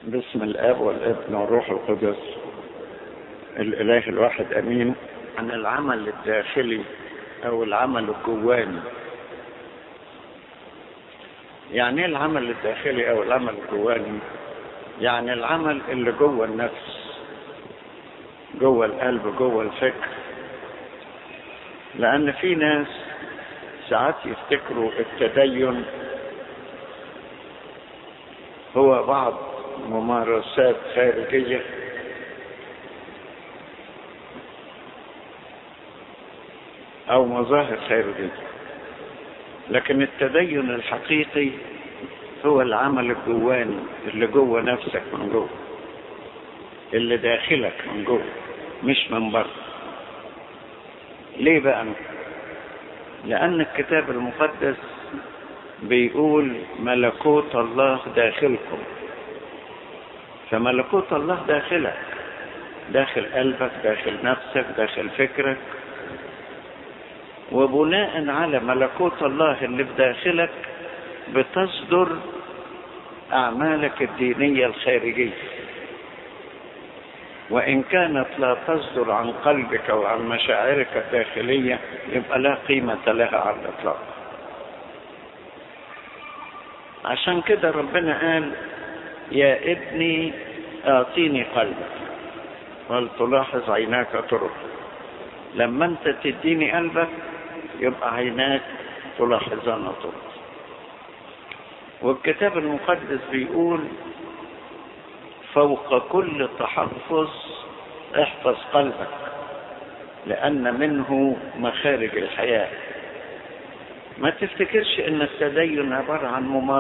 باسم الاب والابن والروح القدس الاله الواحد امين عن العمل الداخلي او العمل الجواني يعني ايه العمل الداخلي او العمل الجواني يعني العمل اللي جوه النفس جوه القلب جوه الفكر لان في ناس ساعات يفتكروا التدين هو بعض ممارسات خارجية أو مظاهر خارجية لكن التدين الحقيقي هو العمل الجواني اللي جوه نفسك من جوه اللي داخلك من جوه مش من بره ليه بقى لأن الكتاب المقدس بيقول ملكوت الله داخلكم فملكوت الله داخلك داخل قلبك داخل نفسك داخل فكرك وبناء على ملكوت الله اللي في داخلك بتصدر أعمالك الدينية الخارجية وإن كانت لا تصدر عن قلبك أو عن مشاعرك الداخلية يبقى لا قيمة لها على الإطلاق عشان كده ربنا قال يا ابني اعطيني قلبك ولتلاحظ عيناك طرق لما انت تديني قلبك يبقى عيناك تلاحظان طرق والكتاب المقدس بيقول فوق كل تحفظ احفظ قلبك لأن منه مخارج الحياة ما تفتكرش ان التدين عبارة عن ممارسة